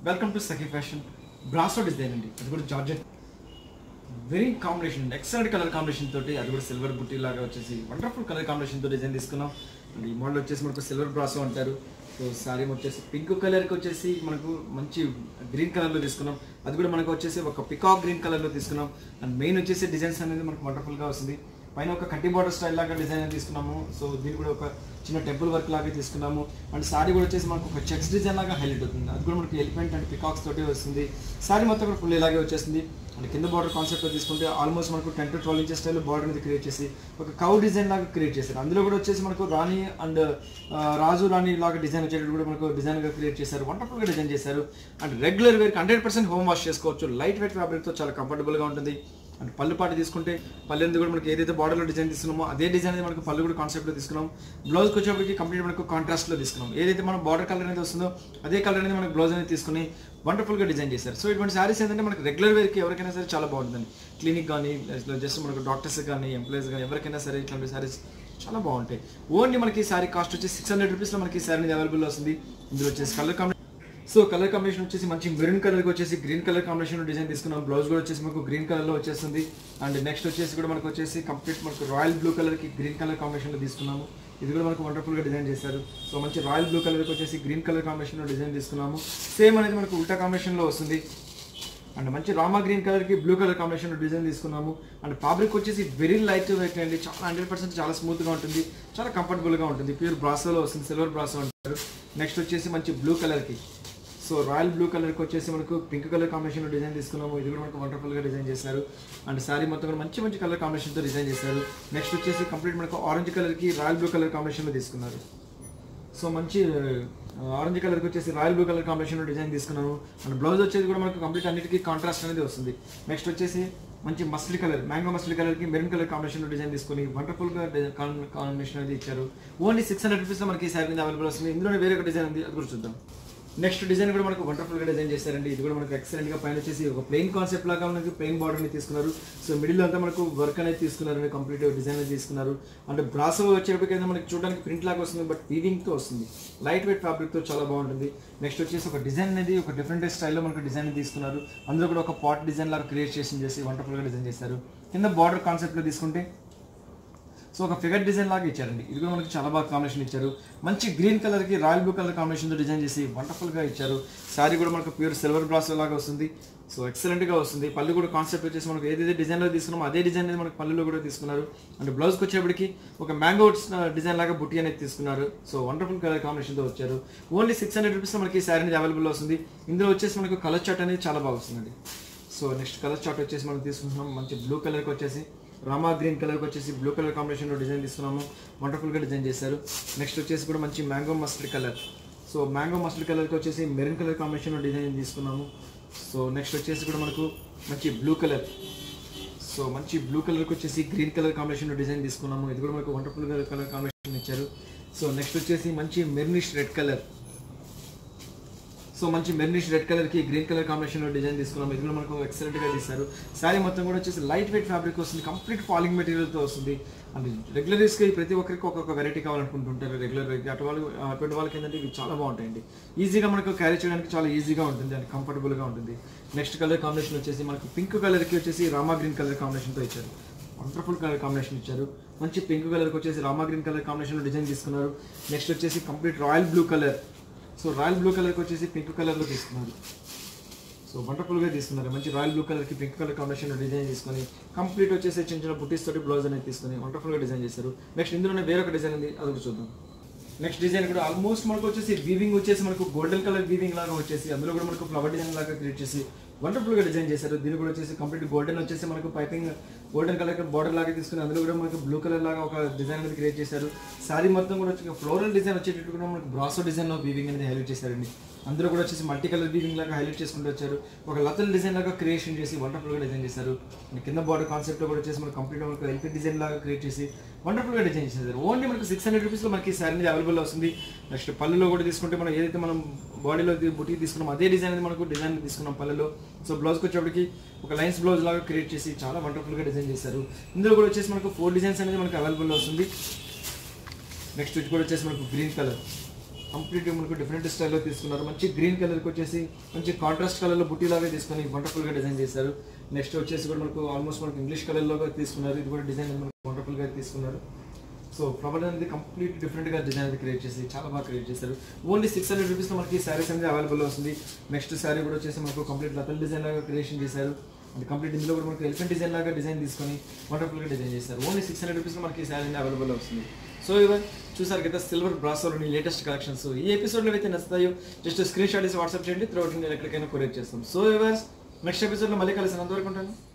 welcome to Sakhi fashion brasso design అండి అది కూడా georgette very combination excellent colour combination తోటి అది కూడా సిల్వర్ బుట్టి లాగా వచ్చేసి వండర్ఫుల్ కలర్ కాంబినేషన్ తో డిజైన్ తీసుకున్నాం అండ్ ఈ మోడల్ వచ్చేసి మనకు సిల్వర్ బ్రాసో అంటారు సో సారీ వచ్చేసి పింక్ కలర్కి వచ్చేసి మనకు మంచి గ్రీన్ కలర్లో తీసుకున్నాం అది కూడా మనకు వచ్చేసి ఒక పికాక్ గ్రీన్ కలర్లో తీసుకున్నాం అండ్ మెయిన్ వచ్చేసి డిజైన్స్ అనేది మనకు వండర్ఫుల్గా వస్తుంది పైన ఒక కట్టి బార్డర్ స్టైల్ లాగా డిజైన్ తీసుకున్నాము సో దీన్ని కూడా ఒక చిన్న టెంపుల్ వర్క్ లాగా తీసుకున్నాము అండ్ సారీ కూడా వచ్చేసి మనకు ఒక చెక్స్ డిజైన్ లాగా హైలైట్ అవుతుంది అది కూడా మనకి ఎలిఫెంట్ అండ్ పికాక్స్ తోటి వస్తుంది సారీ మొత్తం కూడా ఫుల్ ఇలాగే వచ్చేస్తుంది అండ్ కింద బార్డర్ కాన్సెప్ట్ తీసుకుంటే ఆల్మోస్ట్ మనకు ten to twelve inches style border అనేది క్రియేట్ చేసి ఒక కౌ డిజైన్ లాగా క్రియేట్ చేశారు అందులో కూడా వచ్చేసి మనకు రాణి అండ్ రాజు రాణి లాగా డిజైన్ వచ్చేటట్టు కూడా మనకు డిజైన్ గా క్రియేట్ చేశారు వండర్ఫుల్ గా డిజైన్ చేశారు and regular wear hundred percent home wash చేసుకోవచ్చు లైట్ వెయిట్ ఫ్యాబ్రిక్ తో చాలా కంఫర్టబుల్ గా ఉంటుంది అండ్ పళ్ళు పాటు తీసుకుంటే పళ్ళు అనేది కూడా మనకి ఏదైతే బార్డర్లో డిజైన్ తీసుకున్నామో అదే డిజైన్ అనేది మనకు పళ్ళు కూడా కాన్సెప్ట్లో తీసుకున్నాం బ్లౌజ్కి వచ్చేప్పటికి కంప్లీట్ మనకు కాంట్రాస్ట్లో తీసుకున్నాం ఏదైతే మనం బార్డర్ కలర్ అనేది వస్తుందో అదే కలర్ అనేది మనకు బ్లౌజ్ అనేది తీసుకుని వండర్ఫుల్గా డిజైన్ చేశారు సో ఇటువంటి శారీస్ ఏంటంటే మనకి రెగ్యులర్ వేర్కి ఎవరికైనా సరే చాలా బాగుంటుంది క్లినిక్ కానీ జస్ట్ మనకు డాక్టర్స్ కానీ ఎంప్లాయీస్ కానీ ఎవరికైనా సరే ఇట్లాంటి శారీస్ చాలా బాగుంటాయి ఓన్లీ మనకి శారీ కాస్ట్ వచ్చి సిక్స్ హండ్రెడ్ రూపీస్లో మనకి శారీ అనేది అవైలబుల్ వస్తుంది ఇందులో వచ్చేసి colour combination so colour combination వచ్చేసి మంచి మెరూన్ కలర్ వచ్చేసి గ్రీన్ కలర్ కాంబినేషన్ డిజైన్ తీసుకున్నాం బ్లౌజ్ కూడా వచ్చేసి మనకు గ్రీన్ కలర్ లో వచ్చేస్తుంది అండ్ నెక్స్ట్ వచ్చేసి కూడా మనకు వచ్చేసి కంప్లీట్ మనకు రాయల్ బ్లూ కలర్ కి గ్రీన్ కలర్ కాంబినేషన్ లో తీసుకున్నాము ఇది కూడా మనకు వండర్ఫుల్ గా డిజైన్ చేశారు సో మంచి రాయల్ బ్లూ కలర్ వచ్చేసి గ్రీన్ కలర్ కాంబినేషన్ లో డిజైన్ తీసుకున్నాము సేమ్ అనేది మనకు ఉల్టా కాంబినేషన్ లో వస్తుంది అండ్ మంచి రామా గ్రీన్ కలర్ కి బ్లూ కలర్ కాంబినేషన్ డిజైన్ తీసుకున్నాము అండ్ ఫ్యాబ్రిక్ వచ్చేసి వెరీ లైట్ వెయిట్ అండి చాలా హండ్రెడ్ పర్సెంట్ చాలా స్మూత్ గా ఉంటుంది చాలా కంఫర్టబుల్ గా ఉంటుంది ప్యూర్ బ్రాసోలో వస్తుంది సిల్వర్ బ్రాసో అంటారు నెక్స్ట్ వచ్చేసి మంచి బ్లూ కలర్ కి సో రాయల్ బ్లూ కలర్కి వచ్చేసి మనకు పింక్ కలర్ కాంబినేషన్ డిజైన్ తీసుకున్నాము ఇది కూడా మనకు వండర్ఫుల్గా డిజైన్ చేశారు అండ్ సారీ మొత్తం కూడా మంచి మంచి కలర్ కాంబినేషన్తో డిజైన్ చేశారు నెక్స్ట్ వచ్చేసి కంప్లీట్ మనకు ఆరెంజ్ కలర్కి రాయల్ బ్లూ కలర్ కాంబినేషన్లో తీసుకున్నారు సో మంచి ఆరెంజ్ కలర్కి వచ్చేసి రాయల్ బ్లూ కలర్ కాంబినేషన్లో డిజైన్ తీసుకున్నాను అండ్ బ్లౌజ్ వచ్చేసి కూడా మనకు కంప్లీట్ అన్నిటికీ కాంట్రాస్ట్ అనేది వస్తుంది నెక్స్ట్ వచ్చేసి మంచి మస్టర్డ్ కలర్ మ్యాంగో మస్టర్డ్ కలర్కి మెరూన్ కలర్ కాంబినేషన్లో డిజైన్ తీసుకొని వండర్ఫుల్గా కాంబినేషన్ అనేది ఇచ్చారు ఓన్లీ సిక్స్ హండ్రెడ్ రూపీస్లో మనకి ఈ శారీ అనేది అవైలబుల్ వస్తుంది ఇందులోనే వేరే ఒక డిజైన్ ఉంది అది కూడా చూద్దాం నెక్స్ట్ డిజైన్ కూడా మనకు వండర్ఫుల్ గా డిజైన్ చేశారండి ఇది కూడా మనకు ఎక్సలెంట్ గా పైన వచ్చేసి ఒక ప్లెయిన్ కాన్సెప్ట్ లాగా మనకి ప్లెయిన్ బార్డర్ ని తీసుకున్నారు సో మిడిల్ అంతా మనకు వర్క్ అనేది తీసుకున్నారు కంప్లీట్ డిజైన్ అనేది తీసుకున్నారు అంటే బ్రాసో వచ్చేటప్పటికైతే మనకి చూడడానికి ప్రింట్ లాగా వస్తుంది బట్ వీవింగ్ తో వస్తుంది లైట్ వెయిట్ ఫ్యాబ్రిక్ తో చాలా బాగుంటుంది నెక్స్ట్ వచ్చేసి ఒక డిజైన్ అనేది ఒక డిఫరెంట్ స్టైల్లో మనకు డిజైన్ తీసుకున్నారు అందులో కూడా ఒక పాట్ డిజైన్ లాగా క్రియేట్ చేసి చేసి వండర్ఫుల్ గా డిజైన్ చేశారు కింద బార్డర్ కాన్సెప్ట్ లో తీసుకుంటే సో ఒక ఫిగర్ డిజైన్ లాగా ఇచ్చారండి ఇది కూడా మనకి చాలా బాగా కాంబినేషన్ ఇచ్చారు మంచి గ్రీన్ కలర్ కి రాయల్ బ్లూ కలర్ కాంబినేషన్తో డిజైన్ చేసి వండర్ఫుల్ గా ఇచ్చారు శారీ కూడా మనకు ప్యూర్ సిల్వర్ బ్రాస్ లాగా వస్తుంది సో ఎక్సలెంట్ గా వస్తుంది పళ్ళు కూడా కాన్సెప్ట్ వచ్చేసి మనకు ఏదైతే డిజైన్ లో తీసుకున్నామో అదే డిజైన్ అనేది మనకు పళ్ళులో కూడా తీసుకున్నారు అండ్ బ్లౌజ్ కి వచ్చేప్పటికి ఒక మ్యాంగో డిజైన్ లాగా బుట్టి అనేది తీసుకున్నారు సో వండర్ఫుల్ కలర్ కాంబినేషన్ తో వచ్చారు ఓన్లీ సిక్స్ హండ్రెడ్ రూపీస్ మనకి ఈ శారీ అనేది అవైలబుల్ వస్తుంది ఇందులో వచ్చేసి మనకు కలర్ చాట్ అనేది చాలా బాగా వస్తుందండి సో నెక్స్ట్ కలర్ చాట్ వచ్చేసి మనం తీసుకుంటున్నాం మంచి బ్లూ కలర్కి వచ్చేసి రామా గ్రీన్ కలర్కి వచ్చేసి బ్లూ కలర్ కాంబినేషన్లో డిజైన్ తీసుకున్నాము వండర్ఫుల్గా డిజైన్ చేశారు నెక్స్ట్ వచ్చేసి కూడా మంచి mango mustard colour so mango mustard కలర్కి వచ్చేసి మెరూన్ కలర్ కాంబినేషన్లో డిజైన్ తీసుకున్నాము సో నెక్స్ట్ వచ్చేసి కూడా మనకు మంచి బ్లూ కలర్ సో మంచి బ్లూ కలర్కి వచ్చేసి గ్రీన్ కలర్ కాంబినేషన్లో డిజైన్ తీసుకున్నాము ఇది కూడా మనకు వండర్ఫుల్ కలర్ కాంబినేషన్ ఇచ్చారు సో నెక్స్ట్ వచ్చేసి మంచి మెర్నిష్ రెడ్ కలర్ సో మంచి మెర్నిష్ రెడ్ కలర్ కి గ్రీన్ కలర్ కాంబినేషన్ లో డిజైన్ తీసుకున్నాం ఇది కూడా మనకు ఎక్సలెంట్ గా తీశారు శారీ మొత్తం కూడా వచ్చేసి లైట్ వెయిట్ ఫ్యాబ్రిక్ వస్తుంది కంప్లీట్ ఫాలింగ్ మెటీరియల్ తో వస్తుంది అండ్ రెగ్యులర్ యూస్ కి ప్రతి ఒక్కరికి ఒక్కొక్క వెరైటీ కావాలనుకుంటుంటారు రెగ్యులర్ వేర్ అటు వాళ్ళు అటువంటి వాళ్ళకి ఏంటంటే ఇవి చాలా బాగుంటాయండి ఈజీగా మనకు క్యారీ చేయడానికి చాలా ఈజీగా ఉంటుంది అండ్ కంఫర్టబుల్ గా ఉంటుంది నెక్స్ట్ కలర్ కాంబినేషన్ వచ్చేసి మనకు పింక్ కలర్ కి వచ్చేసి రామా గ్రీన్ కలర్ కాంబినేషన్ తో ఇచ్చారు వండర్ఫుల్ కలర్ కాంబినేషన్ ఇచ్చారు మంచి పింక్ కలర్కి వచ్చేసి రామా గ్రీన్ కలర్ కాంబినేషన్లో డిజైన్ తీసుకున్నారు నెక్స్ట్ వచ్చేసి complete royal blue colour so royal blue కలర్కి వచ్చేసి పింక్ కలర్లో తీసుకున్నారు సో వండర్ఫుల్గా తీసుకున్నారు మంచి రాయల్ బ్లూ కలర్కి పింక్ కలర్ కాంబినేషన్లో డిజైన్ తీసుకొని కంప్లీట్ వచ్చేసి చిన్న చిన్న బుట్టీస్ తోటి బ్లౌజ్ అనేది తీసుకొని వండర్ఫుల్గా డిజైన్ చేశారు నెక్స్ట్ ఇందులోనే వేరొక డిజైన్ ఉంది అది కూడా చూద్దాం నెక్స్ట్ డిజైన్ కూడా ఆల్మోస్ట్ మనకు వచ్చేసి వీవింగ్ వచ్చేసి మనకు గోల్డెన్ కలర్ వీవింగ్ లాగా వచ్చేసి అందులో కూడా మనకు ఫ్లవర్ డిజైన్ లాగా క్రియేట్ చేసి వండర్ఫుల్ గా డిజైన్ చేశారు దీని కూడా వచ్చేసి కంప్లీట్ గోల్డెన్ వచ్చేసి మనకు పైపింగ్ గోల్డెన్ కలర్ బార్డర్ లాగా తీసుకుని అందులో కూడా మనకు బ్లూ కలర్ లాగా ఒక డిజైన్ అనేది క్రియేట్ చేశారు సారీ మొత్తం కూడా వచ్చి ఫ్లోరల్ డిజైన్ వచ్చేటట్టు కూడా మనకు బ్రాసో డిజైన్ లో వీవింగ్ అనేది హైలైట్ చేశారండి అందులో కూడా వచ్చేసి మల్టీ కలర్ వీవింగ్ లాగా హైలైట్ చేసుకుంటూ వచ్చారు ఒక లతల్ డిజైన్ లాగా క్రియేషన్ చేసి వండర్ఫుల్ గా డిజైన్ చేశారు అండ్ కింద బార్డర్ కాన్సెప్ట్ కూడా వచ్చేసి మనకు కంప్లీట్ మనకు ఎల్పీ డిజైన్ లాగా క్రియేట్ చేసి వండర్ఫుల్ గా డిజైన్ చేశారు ఓన్లీ మనకు సిక్స్ హండ్రెడ్ రూపీస్ లో మనకి ఈ శారీ అనేది అవైలబుల్ వస్తుంది నెక్స్ట్ పళ్ళులో కూడా తీసుకుంటే మనం ఏదైతే మనం బాడీలో బుటీ తీసుకున్నాం అదే డిజైన్ అనేది మనకు డిజైన్ తీసుకున్నాం పళ్ళలో సో బ్లౌజ్కి వచ్చేప్పటికి ఒక లైన్స్ బ్లౌజ్ లాగా క్రియేట్ చేసి చాలా వండర్ఫుల్ గా డిజైన్ చేశారు ఇందులో కూడా వచ్చేసి మనకు ఫోర్ డిజైన్స్ అనేది మనకు అవైలబుల్ వస్తుంది నెక్స్ట్ ఇది కూడా వచ్చేసి మనకు గ్రీన్ కలర్ కంప్లీట్ మనకు డిఫరెంట్ స్టైల్లో తీసుకున్నారు మంచి గ్రీన్ కలర్కి వచ్చేసి మంచి కాంట్రాస్ట్ కలర్లో బుట్టి లాగా తీసుకొని వండర్ఫుల్గా డిజైన్ చేశారు నెక్స్ట్ వచ్చేసి కూడా మనకు ఆల్మోస్ట్ మనకు ఇంగ్లీష్ కలర్లో తీసుకున్నారు ఇది కూడా డిజైన్ మనకు వండర్ఫుల్గా తీసుకున్నారు సో ఫ్లవర్ అనేది కంప్లీట్ డిఫరెంట్గా డిజైన్ అనేది క్రియేట్ చేసి చాలా బాగా క్రియేట్ చేశారు ఓన్లీ సిక్స్ హండ్రెడ్ రూపీస్లో మనకి శారీస్ అనేది అవైలబుల్ వస్తుంది నెక్స్ట్ శారీ కూడా వచ్చేసి మనకు కంప్లీట్ లతల్ డిజైన్ లాగా క్రియేషన్ చేశారు అండ్ కంప్లీట్ ఇందులో కూడా మనకు ఎలిఫెంట్ డిజైన్ లాగా డిజైన్ తీసుకొని వండర్ఫుల్గా డిజైన్ చేశారు ఓన్లీ సిక్స్ హండ్రెడ్ రూపీస్లో మనకి ఈ శారీ అనేది అవైలబుల్ వస్తుంది సో ఇవన్ చూసారు కదా సిల్వర్ బ్రాసోలోని లేటెస్ట్ కలెక్షన్స్ ఈ ఎపిసోడ్లో అయితే నచ్చుతాయో జస్ట్ స్క్రీన్ షాట్ ఇసి వాట్సాప్ చేయండి త్రూ అవుట్ ఎక్కడికైనా కొరియర్ చేస్తాం సో ఇవర్ నెక్స్ట్ ఎపిసోడ్లో మళ్ళీ కలిసి అంతవరకు ఉంటాను